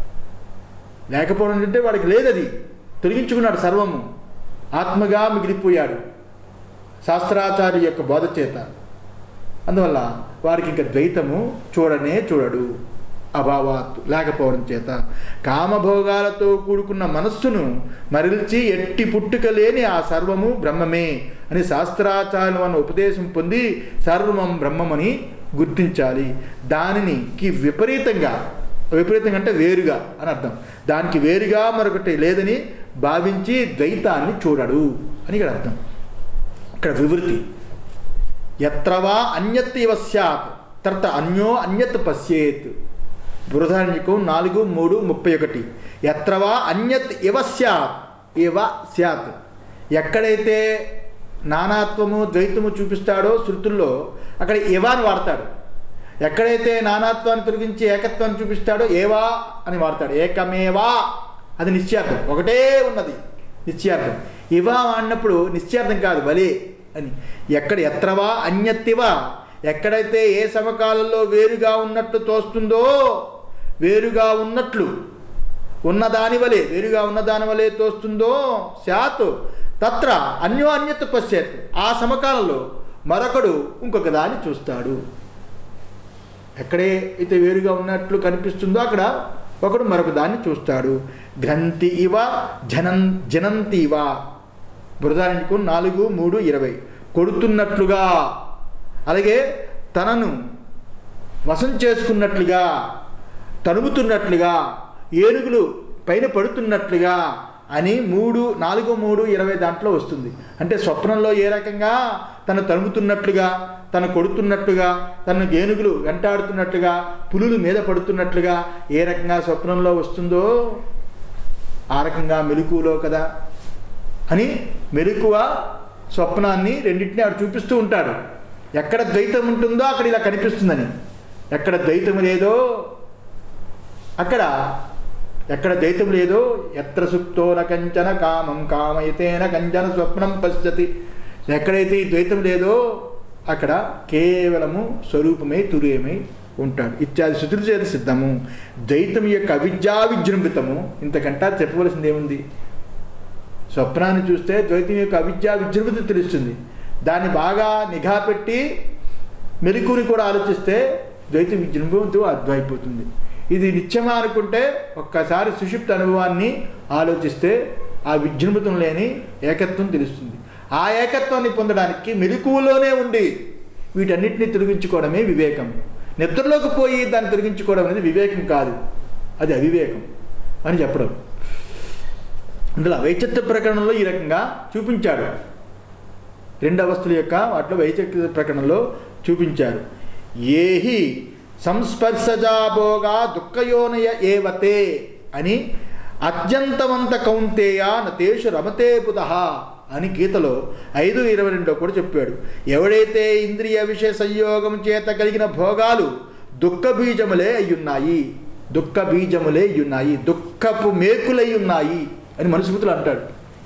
లేకపోవడం అంటే వాడికి లేదది తొలగించుకున్నాడు సర్వము ఆత్మగా మిగిలిపోయాడు శాస్త్రాచార్య యొక్క బోధ చేత అందువల్ల వారికి ఇంకా ద్వైతము చూడనే చూడడు అభావాత్ లేకపోవడం చేత కామభోగాలతో కూడుకున్న మనస్సును మరల్చి ఎట్టి పుట్టుక లేని ఆ సర్వము బ్రహ్మమే అని శాస్త్రాచార్యం అన్న ఉపదేశం పొంది సర్వం బ్రహ్మమని గుర్తించాలి దానిని కి విపరీతంగా విపరీతంగా అంటే వేరుగా అని అర్థం దానికి వేరుగా మరొకటి లేదని భావించి ద్వైతాన్ని చూడడు అని ఇక్కడ అర్థం ఇక్కడ వివృతి ఎత్రవా అన్యత్ ఇవ స్యాత్ తర్వాత అన్యో అన్యత్ పశ్యేత్ బృహదారణ్యకం నాలుగు మూడు ముప్పై ఒకటి ఎత్రవా అన్యత్ ఇవ స్యాత్ ఇవ స్యాత్ ఎక్కడైతే నానాత్వము ద్వైతము చూపిస్తాడో శృతుల్లో అక్కడ ఇవ అని వాడతాడు ఎక్కడైతే నానాత్వాన్ని తొలగించి ఏకత్వాన్ని చూపిస్తాడో ఏవా అని వాడతాడు ఏకమేవా అది నిశ్చయార్థం ఒకటే ఉన్నది నిశ్చయార్థం ఇవ అన్నప్పుడు నిశ్చయార్థం కాదు బలే అని ఎక్కడ ఎత్రవా అన్యత్తివా ఎక్కడైతే ఏ సమకాలంలో వేరుగా ఉన్నట్లు తోస్తుందో వేరుగా ఉన్నట్లు ఉన్నదాని వలె వేరుగా ఉన్నదాని వలె తోస్తుందో శాత్ తత్ర అన్యో అన్యత్ పశ్చేత్ ఆ సమకాలంలో మరొకడు ఇంకొక దాన్ని చూస్తాడు ఎక్కడే అయితే వేరుగా ఉన్నట్లు కనిపిస్తుందో అక్కడ ఒకడు మరొక దాన్ని చూస్తాడు గ్రంథి ఇవ జనం జనంతి ఇవ బృహదారణ్యకు నాలుగు మూడు ఇరవై కొడుతున్నట్లుగా అలాగే తనను వశం చేసుకున్నట్లుగా తరుముతున్నట్లుగా ఏనుగులు పైన పడుతున్నట్లుగా అని మూడు నాలుగు మూడు ఇరవై దాంట్లో వస్తుంది అంటే స్వప్నంలో ఏ రకంగా తను తరుముతున్నట్లుగా తను కొడుతున్నట్టుగా తను ఏనుగులు వెంటాడుతున్నట్టుగా పులులు మీద పడుతున్నట్లుగా ఏ రకంగా స్వప్నంలో వస్తుందో ఆ రకంగా మెలకువలో కదా అని మెలకువ స్వప్నాన్ని రెండింటిని ఆడు చూపిస్తూ ఉంటాడు ఎక్కడ ద్వైతం ఉంటుందో అక్కడ ఇలా కనిపిస్తుందని ఎక్కడ ద్వైతం లేదో అక్కడ ఎక్కడ ద్వైతం లేదో ఎత్ర సుప్తో న కంచన కామం కామయతేన కంచన స్వప్నం పశ్యతి ఎక్కడైతే ఈ ద్వైతం లేదో అక్కడ కేవలము స్వరూపమై తుర్యమై ఉంటాడు ఇత్యాది శృతుల చేత సిద్ధము ద్వైతం యొక్క అవిద్యా విజృంభితము ఇంతకంటా చెప్పవలసింది ఏముంది స్వప్నాన్ని చూస్తే ద్వైతం యొక్క అవిద్యా విజృంభిత తెలుస్తుంది దాన్ని బాగా నిఘా పెట్టి మెలకుని కూడా ఆలోచిస్తే ద్వైత విజృంభంతో అర్థమైపోతుంది ఇది నిత్యమా అనుకుంటే ఒక్కసారి సుషుప్త అనుభవాన్ని ఆలోచిస్తే ఆ విజృంభితం లేని ఏకత్వం తెలుస్తుంది ఆ ఏకత్వాన్ని పొందడానికి మెలకువలోనే ఉండి వీటన్నిటిని తొలగించుకోవడమే వివేకం నిద్రలోకి పోయి దాన్ని తొలగించుకోవడం అనేది వివేకం కాదు అది అవివేకం అని చెప్పడం అందులో వైచిత్ర ప్రకరణంలో ఈ రకంగా చూపించాడు రెండు అవస్థల యొక్క వాటిలో వైచిత్ర ప్రకరణంలో చూపించారు ఏహి సంస్పర్శజాభోగా దుఃఖయోనయ ఏవతే అని అత్యంతమంత కౌంతేయ నతేషు రమతే బుధ అని గీతలో ఐదు ఇరవై రెండులో కూడా చెప్పాడు ఎవడైతే ఇంద్రియ విషయ సంయోగం చేత కలిగిన భోగాలు దుఃఖ బీజములే అయ్యున్నాయి దుఃఖ బీజములే అయ్యున్నాయి దుఃఖపు మేకులై ఉన్నాయి అని మనుస్మృతులు అంటాడు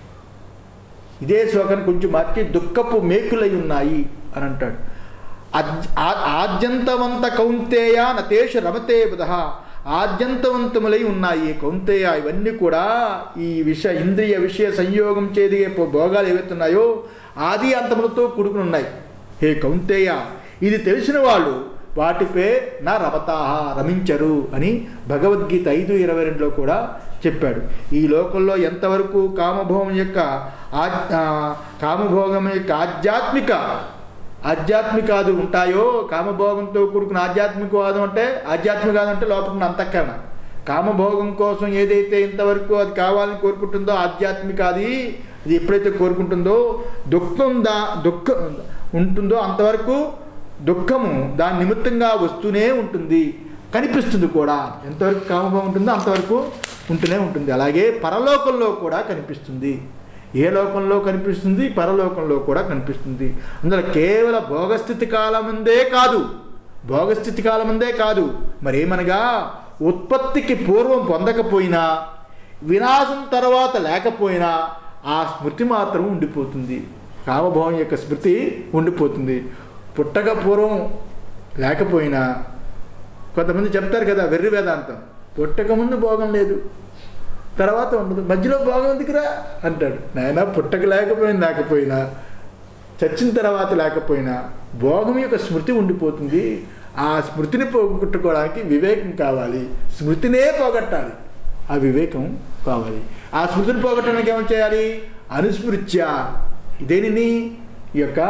ఇదే శ్లోకాన్ని కొంచెం మార్చి దుఃఖపు మేకులై ఉన్నాయి అని అంటాడు అద్- ఆ- ఆద్యంతవంత కౌంతేయ నతేషు రమతే బుధ ఆద్యంతవంతములై ఉన్నాయి కౌంతేయ ఇవన్నీ కూడా ఈ విష ఇంద్రియ విషయ సంయోగం చేదిగే పో- భోగాలు ఏవైతున్నాయో ఆది అంతములతో కూడుకుని ఉన్నాయి హే కౌంతేయ ఇది తెలిసిన వాళ్ళు వాటిపై నా రమతాహ రమించరు అని భగవద్గీత ఐదు ఇరవై రెండులో కూడా చెప్పాడు ఈ లోకంలో ఎంతవరకు కామభోగం యొక్క ఆజ్- ఆ, కామభోగం యొక్క ఆధ్యాత్మిక ఆధ్యాత్మికాదులు ఉంటాయో కామభోగంతో కూడుకున్న ఆధ్యాత్మికవాదం అంటే ఆధ్యాత్మికవాదం అంటే లోపల ఉన్న అంతఃకరణ కామభోగం కోసం ఏదైతే ఇంతవరకు అది కావాలని కోరుకుంటుందో ఆధ్యాత్మిక అది అది ఎప్పుడైతే కోరుకుంటుందో దుఃఖం దా దుఃఖం ఉంటుందో అంతవరకు దుఃఖము దాని నిమిత్తంగా వస్తూనే ఉంటుంది కనిపిస్తుంది కూడా ఎంతవరకు కామభోగం ఉంటుందో అంతవరకు ఉంటూనే ఉంటుంది అలాగే పరలోకంలో కూడా కనిపిస్తుంది ఏ లోకంలో కనిపిస్తుంది పరలోకంలో కూడా కనిపిస్తుంది అందులో కేవల భోగస్థితి కాలముందే కాదు భోగస్థితి కాలముందే కాదు మరేమనగా ఉత్పత్తికి పూర్వం పొందకపోయినా వినాశం తర్వాత లేకపోయినా ఆ స్మృతి మాత్రం ఉండిపోతుంది కామభోగం యొక్క స్మృతి ఉండిపోతుంది పుట్టక పూర్వం లేకపోయినా కొంతమంది చెప్తారు కదా వెర్రి వేదాంతం పుట్టక ముందు భోగం లేదు తర్వాత ఉండదు మధ్యలో భోగం ఎందుకురా అంటాడు నాయన పుట్టక లేకపోయినా లేకపోయినా చచ్చిన తర్వాత లేకపోయినా భోగం యొక్క స్మృతి ఉండిపోతుంది ఆ స్మృతిని పోగొట్టుకోవడానికి వివేకం కావాలి స్మృతినే పోగొట్టాలి ఆ వివేకం కావాలి ఆ స్మృతిని పోగొట్టడానికి ఏం చేయాలి అనుస్మృత్య ఇదేనిని ఈ యొక్క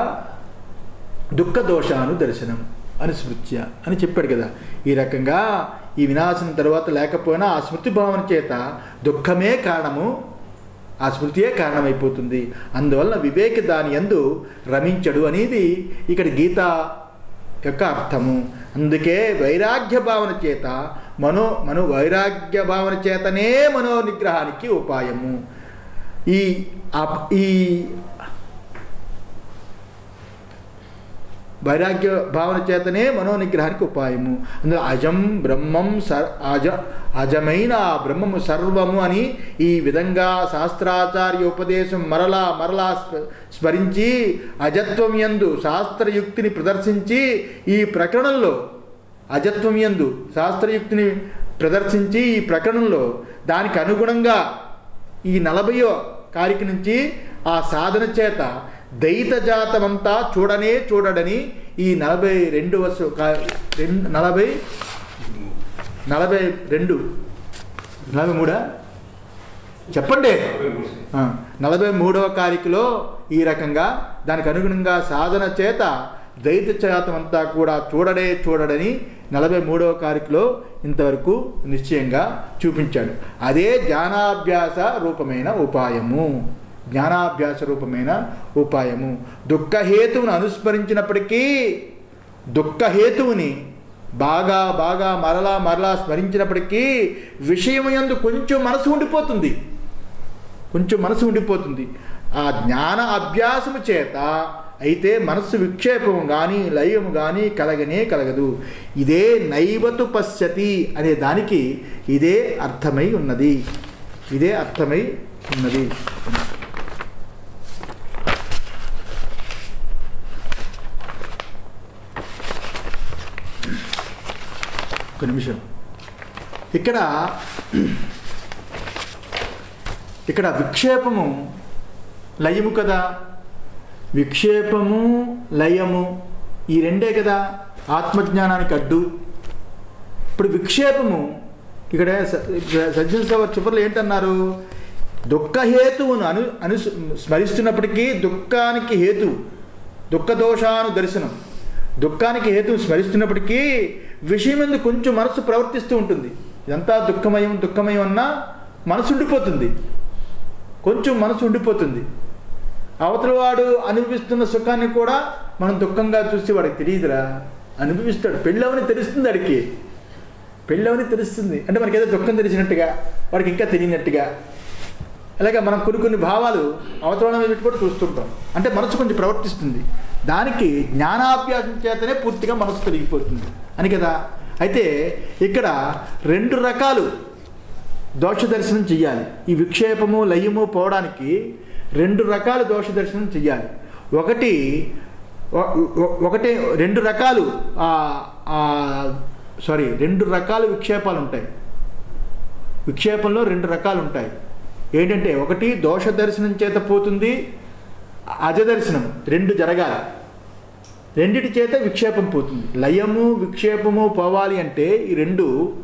దుఃఖ దోషాను దర్శనం అనుస్మృత్య అని చెప్పాడు కదా ఈ రకంగా ఈ వినాశనం తర్వాత లేకపోయినా ఆ స్మృతి భావన చేత దుఃఖమే కారణము ఆ స్మృతియే కారణమైపోతుంది అందువలన వివేక దాని యందు రమించడు అనేది ఇక్కడ గీత యొక్క అర్థము అందుకే వైరాగ్య భావన చేత మనో మనో వైరాగ్య భావన చేతనే మనో నిగ్రహానికి ఉపాయము ఈ అప్- ఈ వైరాగ్య భావన చేతనే మనోనిగ్రహానికి ఉపాయము అందులో అజం బ్రహ్మం సర్ అజ అజమైన ఆ బ్రహ్మము సర్వము అని ఈ విధంగా శాస్త్రాచార్య ఉపదేశం మరలా మరలా స్మ- స్మరించి అజత్వం యందు శాస్త్రయుక్తిని ప్రదర్శించి ఈ ప్రకరణంలో అజత్వం యందు శాస్త్రయుక్తిని ప్రదర్శించి ఈ ప్రకరణంలో దానికి అనుగుణంగా ఈ నలభయో కారిక నుంచి ఆ సాధన చేత దైత జాతమంతా చూడనే చూడడని ఈ నలభై రెండవ శ్లో- కా- రెండు నలభై నలభై రెండు నలభై మూడా చెప్పండి ఆ, నలభై మూడవ కారికలో ఈ రకంగా దానికి అనుగుణంగా సాధన చేత దైత చేతం అంతా కూడా చూడడే చూడడని నలభై మూడవ కారికలో ఇంతవరకు నిశ్చయంగా చూపించాడు అదే జ్ఞానాభ్యాస రూపమైన ఉపాయము జ్ఞానాభ్యాస రూపమైన ఉపాయము దుఃఖహేతువును అనుస్మరించినప్పటికీ దుఃఖహేతువుని బాగా బాగా మరలా మరలా స్మరించినప్పటికీ విషయం యందు కొంచెం మనసు ఉండిపోతుంది కొంచెం మనసు ఉండిపోతుంది ఆ జ్ఞాన అభ్యాసము చేత అయితే మనస్సు విక్షేపం కానీ లయము కానీ కలగనే కలగదు ఇదే నైవతు పశ్యతి అనే దానికి ఇదే అర్థమై ఉన్నది ఇదే అర్థమై ఉన్నది ఒక నిమిషం ఇక్కడ ఇక్కడ విక్షేపము లయము కదా విక్షేపము లయము ఈ రెండే కదా ఆత్మజ్ఞానానికి అడ్డు ఇప్పుడు విక్షేపము ఇక్కడ స- సజ్జన సభ చివరిలో ఏంటన్నారు దుఃఖహేతువును అను అను స్మరిస్తున్నప్పటికీ దుఃఖానికి హేతు దుఃఖ దోషాను దర్శనం దుఃఖానికి హేతువు స్మరిస్తున్నప్పటికీ విషయం మీద కొంచెం మనసు ప్రవర్తిస్తూ ఉంటుంది ఇదంతా దుఃఖమయం దుఃఖమయం అన్నా మనసు ఉండిపోతుంది కొంచెం మనసు ఉండిపోతుంది అవతల వాడు అనుభవిస్తున్న సుఖాన్ని కూడా మనం దుఃఖంగా చూసి వాడికి తెలియదురా అనుభవిస్తాడు పెళ్ళవని తెలుస్తుంది వాడికి పెళ్ళవని తెలుస్తుంది అంటే మనకి ఏదో దుఃఖం తెలిసినట్టుగా వాడికి ఇంకా తెలియనట్టుగా అలాగే మనం కొన్ని కొన్ని భావాలు అవతరణ మీద పెట్టి కూడా చూస్తుంటాం అంటే మనసు కొంచెం ప్రవర్తిస్తుంది దానికి జ్ఞానాభ్యాసం చేతనే పూర్తిగా మనసు తొలగిపోతుంది అని కదా అయితే ఇక్కడ రెండు రకాలు దోష దర్శనం చెయ్యాలి ఈ విక్షేపము లయము పోవడానికి రెండు రకాల దోష దర్శనం చెయ్యాలి ఒకటి ఒ- ఒ- ఒకటే రెండు రకాలు సారీ రెండు రకాల విక్షేపాలు ఉంటాయి విక్షేపంలో రెండు రకాలు ఉంటాయి ఏంటంటే ఒకటి దోష దర్శనం చేత పోతుంది అజ దర్శనం రెండు జరగాలి రెండిటి చేత విక్షేపం పోతుంది లయము విక్షేపము పోవాలి అంటే ఈ రెండు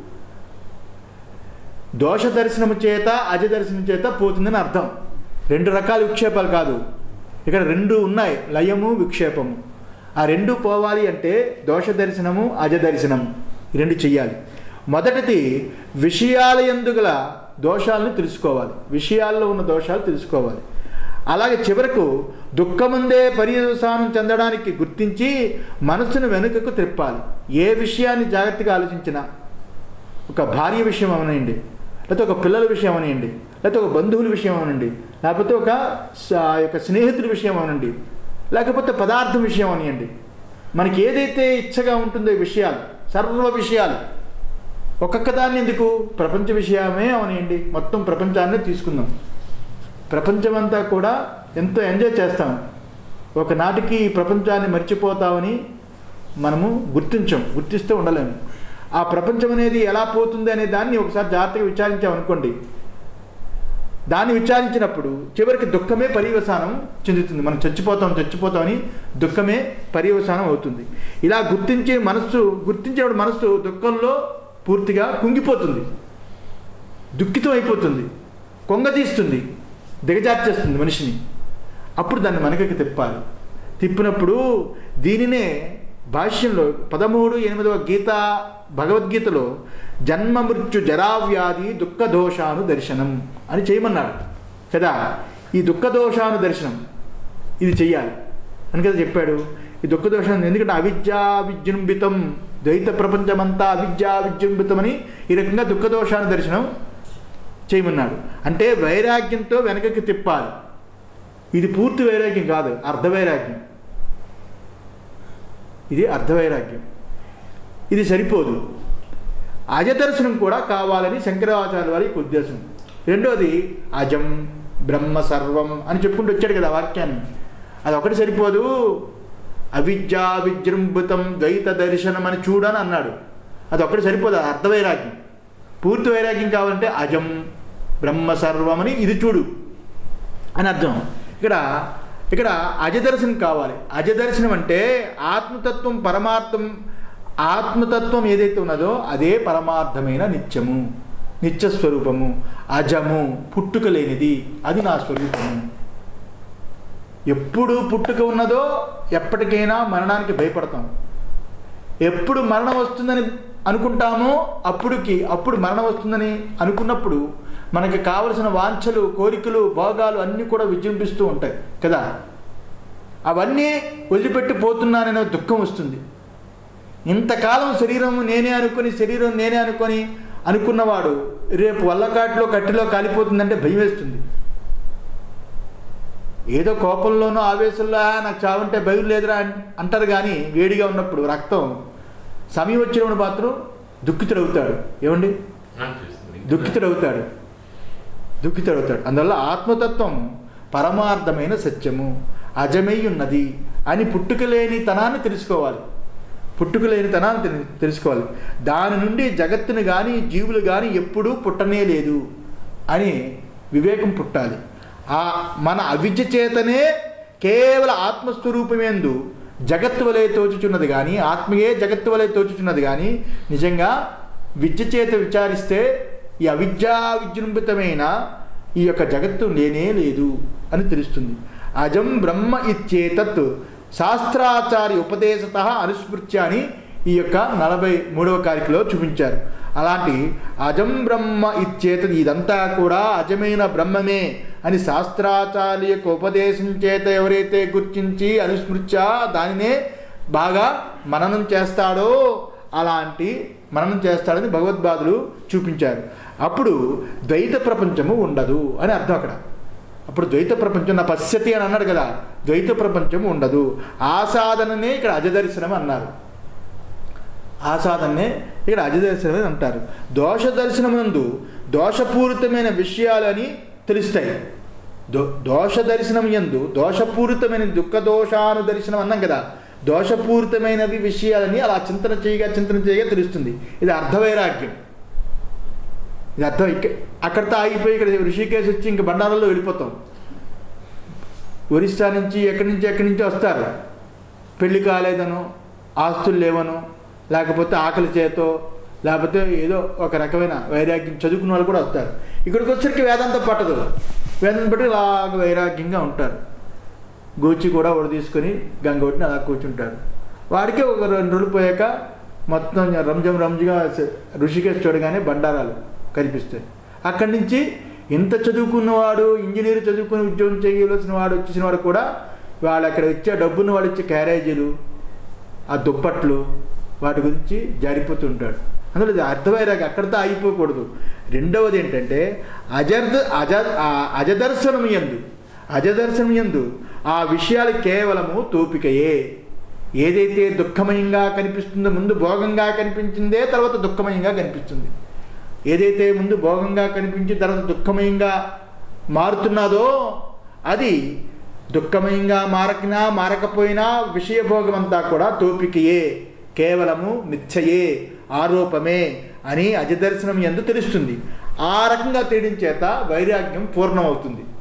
దోష దర్శనము చేత అజ దర్శనం చేత పోతుందని అర్థం రెండు రకాల విక్షేపాలు కాదు ఇక్కడ రెండు ఉన్నాయి లయము విక్షేపము ఆ రెండు పోవాలి అంటే దోష దర్శనము అజ దర్శనము ఈ రెండు చెయ్యాలి మొదటిది విషయాల ఎందుగల దోషాలను తెలుసుకోవాలి విషయాల్లో ఉన్న దోషాలు తెలుసుకోవాలి అలాగే చివరకు దుఃఖముందే పర్యవసానం చెందడానికి గుర్తించి మనసును వెనుకకు త్రిప్పాలి ఏ విషయాన్ని జాగ్రత్తగా ఆలోచించినా ఒక భార్య విషయం అవనండి లేకపోతే ఒక పిల్లల విషయం అవనండి లేకపోతే ఒక బంధువుల విషయం అవనండి లేకపోతే ఒక స- యొక్క స్నేహితుల విషయం అవనండి లేకపోతే పదార్థం విషయం అవనియండి మనకి ఏదైతే ఇచ్చగా ఉంటుందో ఈ విషయాలు సర్వ విషయాలు ఒక్కొక్క దాన్ని ఎందుకు ప్రపంచ విషయమే అవనియండి మొత్తం ప్రపంచాన్ని తీసుకుందాం ప్రపంచమంతా కూడా ఎంతో ఎంజాయ్ చేస్తాం ఒకనాటికి ఈ ప్రపంచాన్ని మర్చిపోతామని మనము గుర్తించం గుర్తిస్తూ ఉండలేము ఆ ప్రపంచం అనేది ఎలా పోతుంది అనే దాన్ని ఒకసారి జాగ్రత్తగా విచారించామనుకోండి దాన్ని విచారించినప్పుడు చివరికి దుఃఖమే పర్యవసానం చెందుతుంది మనం చచ్చిపోతాం చచ్చిపోతామని దుఃఖమే పర్యవసానం అవుతుంది ఇలా గుర్తించే మనస్సు గుర్తించేవాడు మనస్సు దుఃఖంలో పూర్తిగా కుంగిపోతుంది దుఃఖితం అయిపోతుంది కొంగతీస్తుంది దిగజార్చేస్తుంది మనిషిని అప్పుడు దాన్ని మనకకి తిప్పాలి తిప్పినప్పుడు దీనినే భాష్యంలో పదమూడు ఎనిమిదవ గీత భగవద్గీతలో జన్మ మృత్యు జరావ్యాధి దుఃఖ దోషాను దర్శనం అని చేయమన్నాడు కదా ఈ దుఃఖ దోషాను దర్శనం ఇది చెయ్యాలి అని కదా చెప్పాడు ఈ దుఃఖ దోషం ఎందుకంటే అవిద్యా విజృంభితం ద్వైత ప్రపంచమంతా అవిద్యా విజృంభితం అని ఈ రకంగా దుఃఖ దోషాను దర్శనం చేయమన్నాడు అంటే వైరాగ్యంతో వెనకకి తిప్పాలి ఇది పూర్తి వైరాగ్యం కాదు అర్ధ వైరాగ్యం ఇది అర్ధ వైరాగ్యం ఇది సరిపోదు అజదర్శనం కూడా కావాలని శంకరాచార్య వారి యొక్క ఉద్దేశం రెండోది అజం బ్రహ్మ సర్వం అని చెప్పుకుంటూ వచ్చాడు కదా ఆ వాక్యాన్ని అది ఒకటి సరిపోదు అవిద్యా విజృంభితం ద్వైత దర్శనం అని చూడని అన్నాడు అది ఒకటి సరిపోదు అది అర్ధ వైరాగ్యం పూర్తి వైరాగ్యం కావాలంటే అజం బ్రహ్మ సర్వం అని ఇది చూడు అని అర్థం ఇక్కడ ఇక్కడ అజదర్శనం కావాలి అజదర్శనం అంటే ఆత్మతత్వం పరమార్థం ఆత్మతత్వం ఏదైతే ఉన్నదో అదే పరమార్థమైన నిత్యము నిత్య స్వరూపము అజము పుట్టుక లేనిది అది నా స్వరూపము ఎప్పుడు పుట్టుక ఉన్నదో ఎప్పటికైనా మరణానికి భయపడతాం ఎప్పుడు మరణం వస్తుందని అనుకుంటామో అప్పుడుకి అప్పుడు మరణం వస్తుందని అనుకున్నప్పుడు మనకి కావలసిన వాంఛలు కోరికలు భోగాలు అన్నీ కూడా విజృంభిస్తూ ఉంటాయి కదా అవన్నీ వదిలిపెట్టి పోతున్నాననే దుఃఖం వస్తుంది ఇంతకాలం శరీరం నేనే అనుకొని శరీరం నేనే అనుకొని అనుకున్నవాడు రేపు వల్లకాటిలో కట్టిలో కాలిపోతుందంటే భయం వేస్తుంది ఏదో కోపంలోనో ఆవేశంలో "ఆ, నాకు చావంటే భయం లేదురా అన్- అంటారు కానీ వేడిగా ఉన్నప్పుడు రక్తం సమయం వచ్చినప్పుడు మాత్రం దుఃఖితుడవుతాడు ఏమండి దుఃఖితుడవుతాడు దుఃఖితుడవుతాడు అందువల్ల ఆత్మతత్వం పరమార్థమైన సత్యము అజమై ఉన్నది అని పుట్టుకలేని తనాన్ని తెలుసుకోవాలి పుట్టుకలేని తనాన్ని తెలు- తెలుసుకోవాలి దాని నుండి జగత్తును కానీ జీవులు కానీ ఎప్పుడూ పుట్టనే లేదు అని వివేకం పుట్టాలి ఆ మన అవిద్య చేతనే కేవల ఆత్మస్వరూపమేందు జగత్తు వలె తోచుచున్నది కానీ ఆత్మయే జగత్తు వలె తోచుచున్నది కానీ నిజంగా విద్య చేత విచారిస్తే ఈ అవిద్యా విజృంభితమైన ఈ యొక్క జగత్తు లేనే లేదు అని తెలుస్తుంది అజం బ్రహ్మ ఇచ్చేతత్ శాస్త్రాచార్య ఉపదేశత అనుస్మృత్య అని ఈ యొక్క నలభై మూడవ కారికలో చూపించారు అలాంటి అజం బ్రహ్మ ఇచ్చేతది ఇదంతా కూడా అజమైన బ్రహ్మమే అని శాస్త్రాచార్య యొక్క ఉపదేశం చేత ఎవరైతే గుర్తించి అనుస్మృత్య దానినే బాగా మననం చేస్తాడో అలాంటి మననం చేస్తాడని భగవద్బాదులు చూపించారు అప్పుడు ద్వైత ప్రపంచము ఉండదు అని అర్థం అక్కడ అప్పుడు ద్వైత ప్రపంచం నా పశ్యతి అని అన్నాడు కదా ద్వైత ప్రపంచం ఉండదు ఆసాదననే ఇక్కడ అజదర్శనం అన్నారు ఆసాదన్నే ఇక్కడ అజదర్శనం అని అంటారు దోష దర్శనమునందు దోషపూరితమైన విషయాలని తెలుస్తాయి దో దోష దర్శనం ఎందు దోషపూరితమైన దుఃఖ దోషాను దర్శనం అన్నాం కదా దోషపూరితమైనవి విషయాలని అలా చింతన చేయగా చింతన చేయగా తెలుస్తుంది ఇది అర్ధవైరాగ్యం ఇది అర్థం ఇక్క అక్కడితో ఆగిపోయి ఇక్కడ ఋషికేశ్ వచ్చి ఇంక బండారాల్లో వెళ్ళిపోతాం ఒరిస్సా నుంచి ఎక్కడి నుంచి ఎక్కడి నుంచి వస్తారు పెళ్లి కాలేదనో ఆస్తులు లేవనో లేకపోతే ఆకలి చేతో లేకపోతే ఏదో ఒక రకమైన వైరాగ్యం చదువుకున్న వాళ్ళు కూడా వస్తారు ఇక్కడికి వచ్చరికి వేదాంతం పట్టదు వేదాంతం పట్టి ఇలాగ వైరాగ్యంగా ఉంటారు గోచి కూడా ఒడి తీసుకొని గంగొట్టిని అలా కూర్చుంటారు వాడికి ఒక రెండు రోజులు పోయాక మొత్తం రంజం రంజుగా ఋషికేశ్ చూడగానే బండారాలు కనిపిస్తాయి అక్కడి నుంచి ఇంత చదువుకున్నవాడు ఇంజనీర్ చదువుకుని ఉద్యోగం చేయవలసిన వాడు వచ్చేసిన వాడు కూడా వాళ్ళు అక్కడ ఇచ్చే డబ్బును వాళ్ళు ఇచ్చే క్యారేజీలు ఆ దుప్పట్లు వాటి గురించి జారిపోతుంటాడు అందులో ఇది అర్థమయ్యాక అక్కడితో ఆగిపోకూడదు రెండవది ఏంటంటే అజర్ద అజ ఆ అజదర్శనం ఎందు అజదర్శనం ఎందు ఆ విషయాలు కేవలము తోపికయే ఏదైతే దుఃఖమయంగా కనిపిస్తుందో ముందు భోగంగా కనిపించిందే తర్వాత దుఃఖమయంగా కనిపిస్తుంది ఏదైతే ముందు భోగంగా కనిపించిన తర్వాత దుఃఖమయంగా మారుతున్నదో అది దుఃఖమయంగా మారకినా మారకపోయినా విషయభోగం అంతా కూడా తోపికయే కేవలము మిథ్యయే ఆరోపమే అని అజదర్శనం ఎందు తెలుస్తుంది ఆ రకంగా తెలియడం చేత వైరాగ్యం పూర్ణమవుతుంది